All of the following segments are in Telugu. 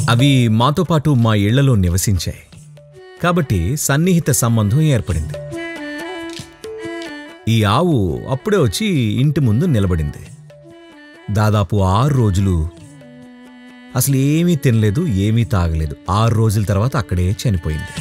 అవి మాతో పాటు మా ఇళ్లలో నివసించాయి కాబట్టి సన్నిహిత సంబంధం ఏర్పడింది ఈ ఆవు అప్పుడే వచ్చి ఇంటి ముందు నిలబడింది దాదాపు ఆరు రోజులు అసలు ఏమీ తినలేదు ఏమీ తాగలేదు ఆరు రోజుల తర్వాత అక్కడే చనిపోయింది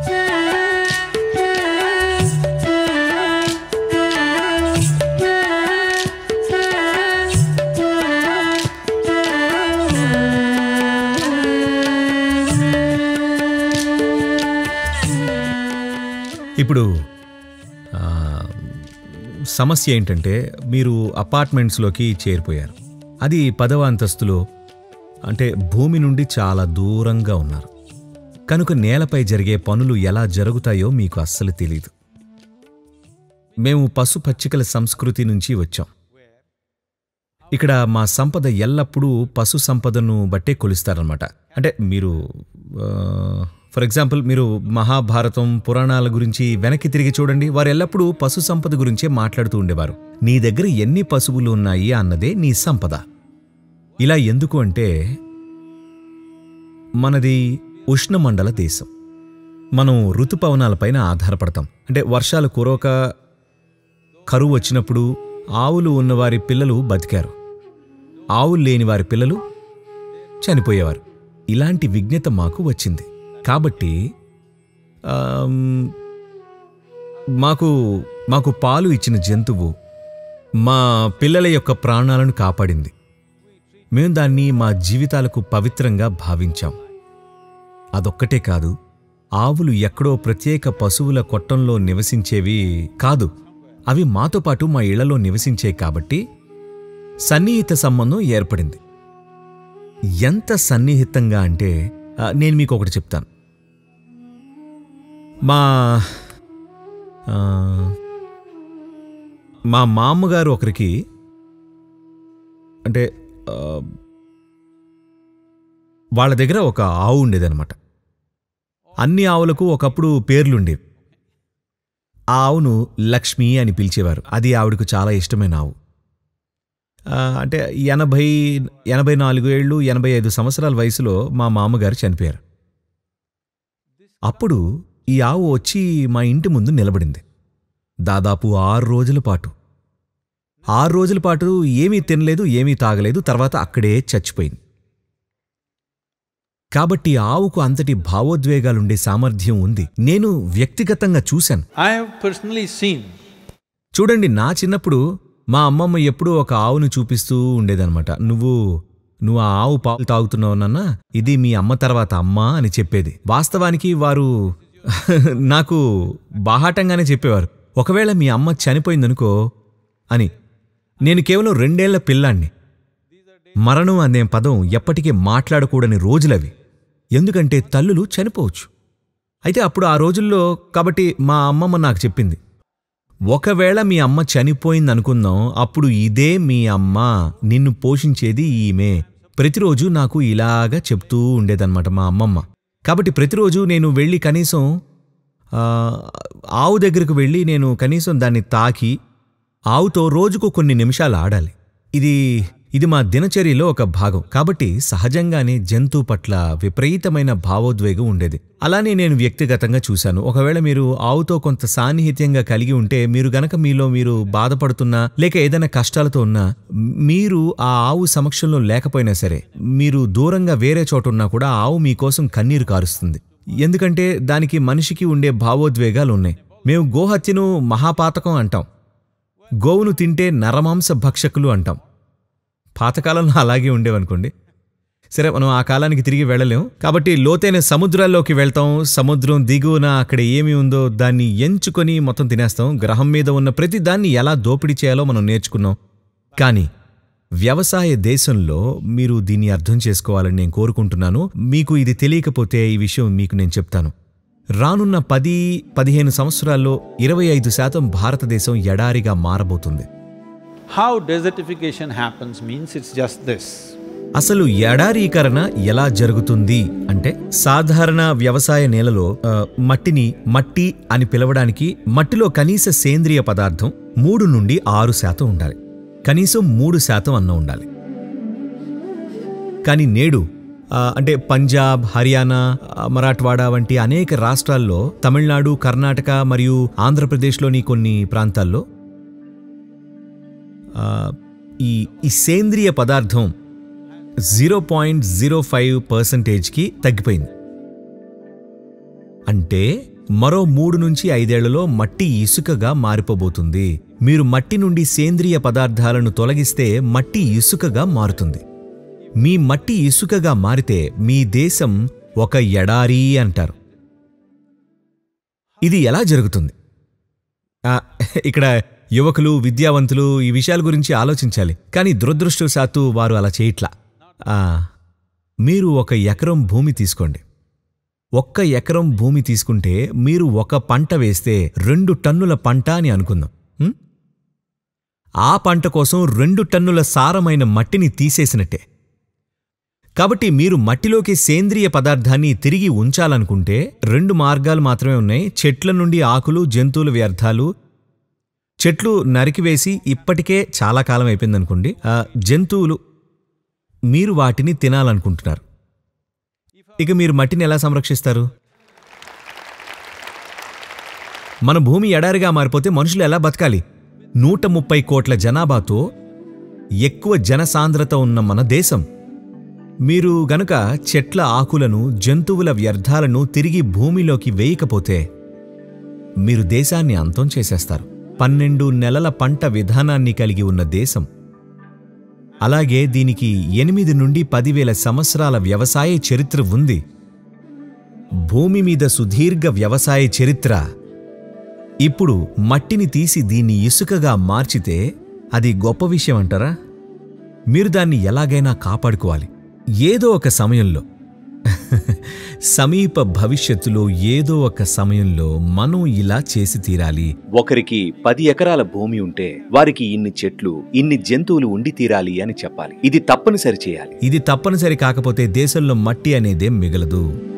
ఇప్పుడు ఆ, సమస్య ఏంటంటే మీరు అపార్ట్మెంట్స్లోకి చేరిపోయారు అది పదవ అంతస్తులో అంటే భూమి నుండి చాలా దూరంగా ఉన్నారు కనుక నేలపై జరిగే పనులు ఎలా జరుగుతాయో మీకు అస్సలు తెలియదు మేము పశు పచ్చికల సంస్కృతి నుంచి వచ్చాం ఇక్కడ మా సంపద ఎల్లప్పుడూ పశు సంపదను బట్టే కొలుస్తారనమాట అంటే మీరు ఫర్ ఎగ్జాంపుల్ మీరు మహాభారతం పురాణాల గురించి వెనక్కి తిరిగి చూడండి వారు ఎల్లప్పుడూ పశు సంపద గురించే మాట్లాడుతూ ఉండేవారు నీ దగ్గర ఎన్ని పశువులు ఉన్నాయి అన్నదే నీ సంపద ఇలా ఎందుకు అంటే మనది ఉష్ణమండల దేశం మనం ఋతుపవనాలపైన ఆధారపడతాం అంటే వర్షాలు కురవక కరువు వచ్చినప్పుడు ఆవులు ఉన్నవారి పిల్లలు బతికారు ఆవులు లేని వారి పిల్లలు చనిపోయేవారు ఇలాంటి విజ్ఞత మాకు వచ్చింది కాబట్టి ఆమ్, మాకు మాకు పాలు ఇచ్చిన జంతువు మా పిల్లల యొక్క ప్రాణాలను కాపాడింది మేము దాన్ని మా జీవితాలకు పవిత్రంగా భావించాం అదొక్కటే కాదు ఆవులు ఎక్కడో ప్రత్యేక పశువుల కొట్టంలో నివసించేవి కాదు అవి మాతో పాటు మా ఇళ్లలో నివసించే కాబట్టి సన్నిహిత సంబంధం ఏర్పడింది ఎంత సన్నిహితంగా అంటే ఆ, నేను మీకు ఒకటి చెప్తాను మా ఆ, మా మామగారు ఒకరికి అంటే ఆ, వాళ్ళ దగ్గర ఒక ఆవు ఉండేదన్నమాట అన్ని ఆవులకు ఒకప్పుడు పేర్లుండేవి ఆ ఆవును లక్ష్మి అని పిలిచేవారు అది ఆవిడకు చాలా ఇష్టమైన ఆవు ఆ, అంటే ఎనభై ఎనభై నాలుగు ఏళ్ళు ఎనభై ఐదు సంవత్సరాల వయసులో మా మామగారు చనిపోయారు అప్పుడు ఈ ఆవు వచ్చి మా ఇంటి ముందు నిలబడింది దాదాపు ఆరు రోజుల పాటు ఆరు రోజుల పాటు ఏమీ తినలేదు ఏమీ తాగలేదు తర్వాత అక్కడే చచ్చిపోయింది కాబట్టి ఆవుకు అంతటి భావోద్వేగాలుండే సామర్థ్యం ఉంది నేను వ్యక్తిగతంగా చూశాను I have personally seen చూడండి నా చిన్నప్పుడు మా అమ్మమ్మ ఎప్పుడూ ఒక ఆవును చూపిస్తూ ఉండేదన్నమాట నువ్వు నువ్వు ఆ ఆవు పాలు తాగుతున్నావు నాన్న ఇది మీ అమ్మ తర్వాత అమ్మ అని చెప్పేది వాస్తవానికి వారు నాకు బాహాటంగానే చెప్పేవారు ఒకవేళ మీ అమ్మ చనిపోయిందనుకో అని నేను కేవలం రెండేళ్ల పిల్లాణ్ణి మరణం అనే పదం ఎప్పటికీ మాట్లాడకూడని రోజులవి ఎందుకంటే తల్లులు చనిపోవచ్చు అయితే అప్పుడు ఆ రోజుల్లో కాబట్టి మా అమ్మమ్మ నాకు చెప్పింది ఒకవేళ మీ అమ్మ చనిపోయింది అనుకుందాం అప్పుడు ఇదే మీ అమ్మ నిన్ను పోషించేది ఈమె ప్రతిరోజు నాకు ఇలాగా చెప్తూ ఉండేదన్నమాట మా అమ్మమ్మ కాబట్టి ప్రతిరోజు నేను వెళ్ళి కనీసం ఆ, ఆవు దగ్గరకు వెళ్ళి నేను కనీసం దాన్ని తాకి ఆవుతో రోజుకు కొన్ని నిమిషాలు ఆడాలి ఇది ఇది మా దినచర్యలో ఒక భాగం కాబట్టి సహజంగానే జంతువు పట్ల విపరీతమైన భావోద్వేగం ఉండేది అలానే నేను వ్యక్తిగతంగా చూశాను ఒకవేళ మీరు ఆవుతో కొంత సాన్నిహిత్యంగా కలిగి ఉంటే మీరు గనక మీలో మీరు బాధపడుతున్నా లేక ఏదైనా కష్టాలతో ఉన్నా మీరు ఆ ఆవు సమక్షంలో లేకపోయినా సరే మీరు దూరంగా వేరే చోట ఉన్నా కూడా ఆ ఆవు మీకోసం కన్నీరు కారుస్తుంది ఎందుకంటే దానికి మనిషికి ఉండే భావోద్వేగాలు ఉన్నాయి మేము గోహత్యను మహాపాతకం అంటాం గోవును తింటే నరమాంస భక్షకులు అంటాం పాతకాలంలో అలాగే ఉండేవనుకోండి సరే మనం ఆ కాలానికి తిరిగి వెళ్ళలేం కాబట్టి లోతైన సముద్రాల్లోకి వెళ్తాం సముద్రం దిగువన అక్కడ ఏమి ఉందో దాన్ని ఎంచుకొని మొత్తం తినేస్తాం గ్రహం మీద ఉన్న ప్రతి దాన్ని ఎలా దోపిడీ చేయాలో మనం నేర్చుకున్నాం కానీ వ్యవసాయ దేశంలో మీరు దీన్ని అర్థం చేసుకోవాలని నేను కోరుకుంటున్నాను మీకు ఇది తెలియకపోతే ఈ విషయం మీకు నేను చెప్తాను రానున్న పది పదిహేను సంవత్సరాల్లో ఇరవై ఐదు శాతం భారతదేశం ఎడారిగా మారబోతుంది how desertification happens means it's just this. అసలు ఎడారీకరణ ఎలా జరుగుతుంది అంటే సాధారణ వ్యవసాయ నేలలో ఆ, మట్టిని మట్టి అని పిలవడానికి మట్టిలో కనీస సేంద్రియ పదార్థం మూడు నుండి ఆరు శాతం ఉండాలి కనీసం మూడు శాతం అన్న ఉండాలి కానీ నేడు ఆ, అంటే పంజాబ్ హర్యానా ఆ, మరాఠ్వాడా వంటి అనేక రాష్ట్రాల్లో తమిళనాడు కర్ణాటక మరియు ఆంధ్రప్రదేశ్లోని కొన్ని ప్రాంతాల్లో ఆ, ఈ ఈ సేంద్రియ పదార్థం జీరో పాయింట్ జీరో ఫైవ్ పర్సెంటేజ్కి తగ్గిపోయింది అంటే మరో మూడు నుంచి ఐదేళ్లలో మట్టి ఇసుకగా మారిపోబోతుంది మీరు మట్టి నుండి సేంద్రియ పదార్థాలను తొలగిస్తే మట్టి ఇసుకగా మారుతుంది మీ మట్టి ఇసుకగా మారితే మీ దేశం ఒక ఎడారి అంటారు ఇది ఎలా జరుగుతుంది ఆ, ఇక్కడ యువకులు విద్యావంతులు ఈ విషయాల గురించి ఆలోచించాలి కానీ దురదృష్టవశాత్తు వారు అలా చేయట్లా ఆ, మీరు ఒక ఎకరం భూమి తీసుకోండి ఒక్క ఎకరం భూమి తీసుకుంటే మీరు ఒక పంట వేస్తే రెండు టన్నుల పంట అని అనుకుందాం ఉం? ఆ పంట కోసం రెండు టన్నుల సారమైన మట్టిని తీసేసినట్టే కాబట్టి మీరు మట్టిలోకి సేంద్రియ పదార్థాన్ని తిరిగి ఉంచాలనుకుంటే రెండు మార్గాలు మాత్రమే ఉన్నాయి చెట్ల నుండి ఆకులు జంతువుల వ్యర్థాలు చెట్లు నరికివేసి ఇప్పటికే చాలా కాలం అయిపోయిందనుకోండి ఆ, జంతువులు మీరు వాటిని తినాలనుకుంటున్నారు ఇక మీరు మట్టిని ఎలా సంరక్షిస్తారు మన భూమి ఎడారిగా మారిపోతే మనుషులు ఎలా బతకాలి నూట ముప్పై కోట్ల జనాభాతో ఎక్కువ జనసాంద్రత ఉన్న మన దేశం మీరు గనుక చెట్ల ఆకులను జంతువుల వ్యర్థాలను తిరిగి భూమిలోకి వేయకపోతే మీరు దేశాన్ని అంతం చేసేస్తారు పన్నెండు నెలల పంట విధానాన్ని కలిగి ఉన్న దేశం అలాగే దీనికి ఎనిమిది నుండి పదివేల సంవత్సరాల వ్యవసాయ చరిత్ర ఉంది భూమి మీద సుదీర్ఘ వ్యవసాయ చరిత్ర ఇప్పుడు మట్టిని తీసి దీన్ని ఇసుకగా మార్చితే అది గొప్ప విషయం అంటారా మీరు దాన్ని ఎలాగైనా కాపాడుకోవాలి ఏదో ఒక సమయంలో సమీప భవిష్యత్తులో ఏదో ఒక సమయంలో మనం ఇలా చేసి తీరాలి ఒకరికి పది ఎకరాల భూమి ఉంటే వారికి ఇన్ని చెట్లు ఇన్ని జంతువులు ఉండి తీరాలి అని చెప్పాలి ఇది తప్పనిసరి చేయాలి ఇది తప్పనిసరి కాకపోతే దేశంలో మట్టి అనేదే మిగలదు